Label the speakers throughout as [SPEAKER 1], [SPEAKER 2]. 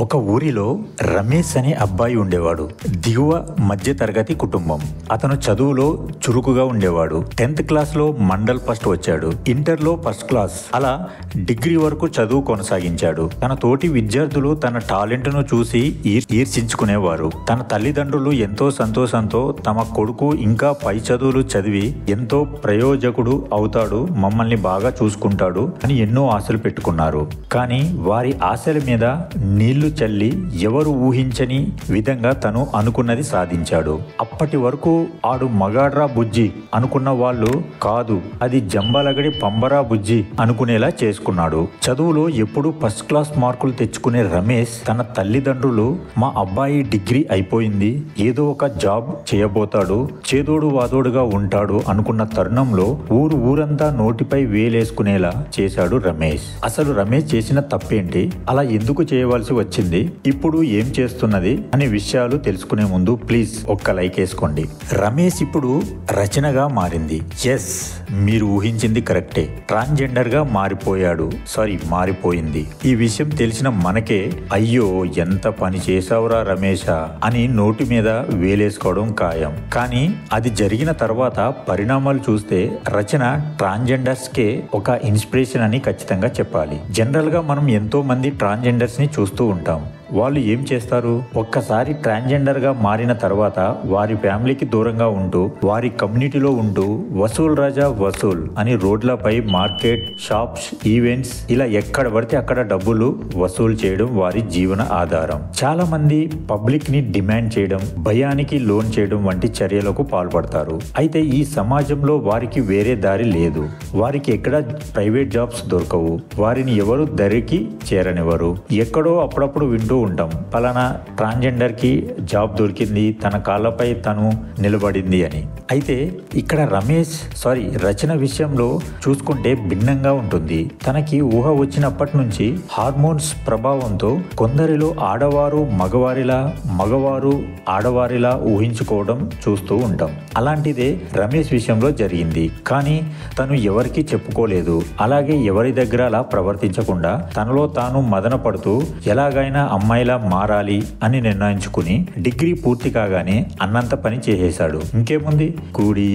[SPEAKER 1] ఒక ఊరిలో రమేష్ అనే అబ్బాయి ఉండేవాడు దిగువ మధ్య తరగతి కుటుంబం అతను చదువులో చురుకుగా ఉండేవాడు టెన్త్ క్లాస్ లో మండల్ ఫస్ట్ వచ్చాడు ఇంటర్ లో ఫస్ట్ క్లాస్ అలా డిగ్రీ వరకు చదువు కొనసాగించాడు తన తోటి విద్యార్థులు తన టాలెంట్ ను చూసి ఈర్- ఈర్షించుకునేవారు తన తల్లిదండ్రులు ఎంతో సంతోషంతో తమ కొడుకు ఇంకా పై చదువులు చదివి ఎంతో ప్రయోజకుడు అవుతాడు మమ్మల్ని బాగా చూసుకుంటాడు అని ఎన్నో ఆశలు పెట్టుకున్నారు కానీ వారి ఆశల మీద నీళ్లు చల్లి ఎవరు ఊహించని విధంగా తను అనుకున్నది సాధించాడు అప్పటి వరకు ఆడు మగాడ్రా బుజ్జి అనుకున్న వాళ్ళు కాదు అది జంబలగడి పంబరా బుజ్జి అనుకునేలా చేసుకున్నాడు చదువులో ఎప్పుడు ఫస్ట్ క్లాస్ మార్కులు తెచ్చుకునే రమేష్ తన తల్లిదండ్రులు మా అబ్బాయి డిగ్రీ అయిపోయింది ఏదో ఒక జాబ్ చేయబోతాడు చేదోడు వాదోడుగా ఉంటాడు అనుకున్న తరుణంలో ఊరు ఊరంతా నోటిపై వేలేసుకునేలా చేశాడు రమేష్ అసలు రమేష్ చేసిన తప్పేంటి అలా ఎందుకు చేయవలసి వచ్చింది ఇప్పుడు ఏం చేస్తున్నది అనే విషయాలు తెలుసుకునే ముందు ప్లీజ్ ఒక్క లైక్ వేసుకోండి రమేష్ ఇప్పుడు రచనగా మారింది ఎస్ మీరు ఊహించింది కరెక్టే ట్రాన్స్జెండర్ గా మారిపోయాడు సారీ మారిపోయింది ఈ విషయం తెలిసిన మనకే అయ్యో ఎంత పని చేసావురా రమేష అని నోటి మీద వేలేసుకోవడం ఖాయం కానీ అది జరిగిన తర్వాత పరిణామాలు చూస్తే రచన ట్రాన్స్జెండర్స్ కే ఒక ఇన్స్పిరేషన్ అని ఖచ్చితంగా చెప్పాలి జనరల్ గా మనం ఎంతో మంది ట్రాన్స్జెండర్స్ ని చూస్తూ ఉంటాం వాళ్ళు ఏం చేస్తారు ఒక్కసారి ట్రాన్స్జెండర్ గా మారిన తర్వాత వారి ఫ్యామిలీకి దూరంగా ఉంటూ వారి కమ్యూనిటీలో ఉంటూ వసూల్ రాజా వసూల్ అని రోడ్లపై మార్కెట్ షాప్స్ ఈవెంట్స్ ఇలా ఎక్కడ పడితే అక్కడ డబ్బులు వసూలు చేయడం వారి జీవన ఆధారం చాలా మంది పబ్లిక్ ని డిమాండ్ చేయడం భయానికి లోన్ చేయడం వంటి చర్యలకు పాల్పడతారు అయితే ఈ సమాజంలో వారికి వేరే దారి లేదు వారికి ఎక్కడ ప్రైవేట్ జాబ్స్ దొరకవు వారిని ఎవరు దరికి చేరనివ్వరు ఎక్కడో అప్పుడప్పుడు వింటూ ఉంటాం పలానా ట్రాన్స్జెండర్ కి జాబ్ దొరికింది తన కాళ్ళపై తను నిలబడింది అని అయితే ఇక్కడ రమేష్ సారీ రచన విషయంలో చూసుకుంటే భిన్నంగా ఉంటుంది తనకి ఊహ వచ్చినప్పటి నుంచి హార్మోన్స్ ప్రభావంతో కొందరిలో ఆడవారు మగవారిలా మగవారు ఆడవారిలా ఊహించుకోవడం చూస్తూ ఉంటాం అలాంటిదే రమేష్ విషయంలో జరిగింది కానీ తను ఎవరికి చెప్పుకోలేదు అలాగే ఎవరి దగ్గర అలా ప్రవర్తించకుండా తనలో తాను మదన పడుతూ ఎలాగైనా అమ్మాయిలా మారాలి అని నిర్ణయించుకుని డిగ్రీ పూర్తి కాగానే అన్నంత పని చేసేశాడు ఇంకేముంది కుడి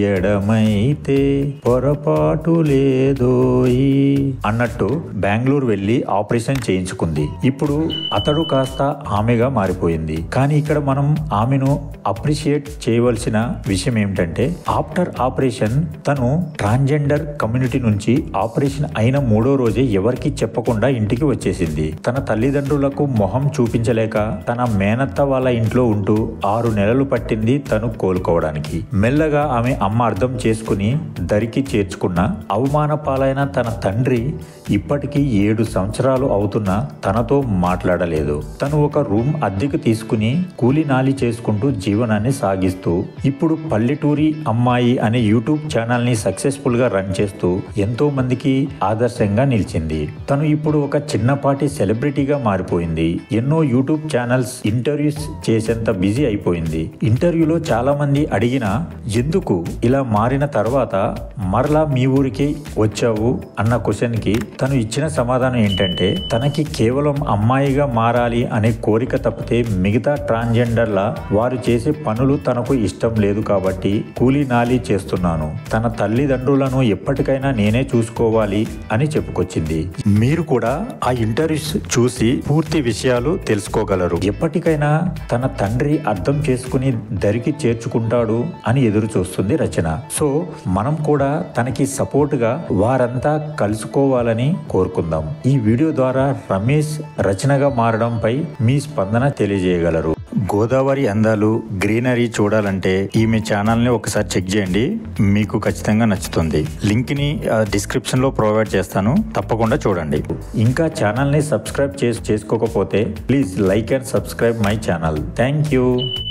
[SPEAKER 1] ఎడమైతే పొరపాటు లేదోయి అన్నట్టు బెంగళూరు వెళ్లి ఆపరేషన్ చేయించుకుంది ఇప్పుడు అతడు కాస్త ఆమెగా మారిపోయింది కానీ ఇక్కడ మనం ఆమెను అప్రిషియేట్ చేయవలసిన విషయం ఏమిటంటే ఆఫ్టర్ ఆపరేషన్ తను ట్రాన్స్జెండర్ కమ్యూనిటీ నుంచి ఆపరేషన్ అయిన మూడో రోజే ఎవరికి చెప్పకుండా ఇంటికి వచ్చేసింది తన తల్లిదండ్రులకు మొహం చూపించలేక తన మేనత్త వాళ్ళ ఇంట్లో ఉంటూ ఆరు నెలలు పట్టింది తను కోలుకోవడానికి మెల్లగా ఆమె అమ్మ అర్థం చేసుకుని దరికి చేర్చుకున్న అవమాన పాలైన తన తండ్రి ఇప్పటికీ ఏడు సంవత్సరాలు అవుతున్నా తనతో మాట్లాడలేదు తను ఒక రూమ్ అద్దెకు తీసుకుని కూలి నాలి చేసుకుంటూ జీవనాన్ని సాగిస్తూ ఇప్పుడు పల్లెటూరి అమ్మాయి అనే యూట్యూబ్ ఛానల్ ని సక్సెస్ఫుల్ గా రన్ చేస్తూ ఎంతో మందికి ఆదర్శంగా నిలిచింది తను ఇప్పుడు ఒక చిన్నపాటి సెలబ్రిటీగా మారిపోయింది ఎన్నో యూట్యూబ్ ఛానల్స్ ఇంటర్వ్యూస్ చేసేంత బిజీ అయిపోయింది ఇంటర్వ్యూలో చాలా మంది అడిగినా ఎందుకు ఇలా మారిన తర్వాత మరలా మీ ఊరికి వచ్చావు అన్న క్వశ్చన్ కి తను ఇచ్చిన సమాధానం ఏంటంటే తనకి కేవలం అమ్మాయిగా మారాలి అనే కోరిక తప్పితే మిగతా ట్రాన్స్జెండర్ల వారు చేసే పనులు తనకు ఇష్టం లేదు కాబట్టి కూలీ నాలి చేస్తున్నాను తన తల్లిదండ్రులను ఎప్పటికైనా నేనే చూసుకోవాలి అని చెప్పుకొచ్చింది మీరు కూడా ఆ ఇంటర్వ్యూస్ చూసి పూర్తి విషయాలు తెలుసుకోగలరు ఎప్పటికైనా తన తండ్రి అర్థం చేసుకుని దరికి చేర్చుకుంటాడు అని ఎదురు చూస్తుంది రచన సో మనం కూడా తనకి సపోర్ట్ గా వారంతా కలుసుకోవాలని కోరుకుందాం ఈ వీడియో ద్వారా రమేష్ రచనగా మారడంపై మీ స్పందన తెలియజేయగలరు గోదావరి అందాలు గ్రీనరీ చూడాలంటే ఈమె ఛానల్ ని ఒకసారి చెక్ చేయండి మీకు ఖచ్చితంగా నచ్చుతుంది లింక్ ని డిస్క్రిప్షన్ లో ప్రొవైడ్ చేస్తాను తప్పకుండా చూడండి ఇంకా ఛానల్ ని సబ్స్క్రైబ్ చేసి చేసుకోకపోతే please like and subscribe my channel thank you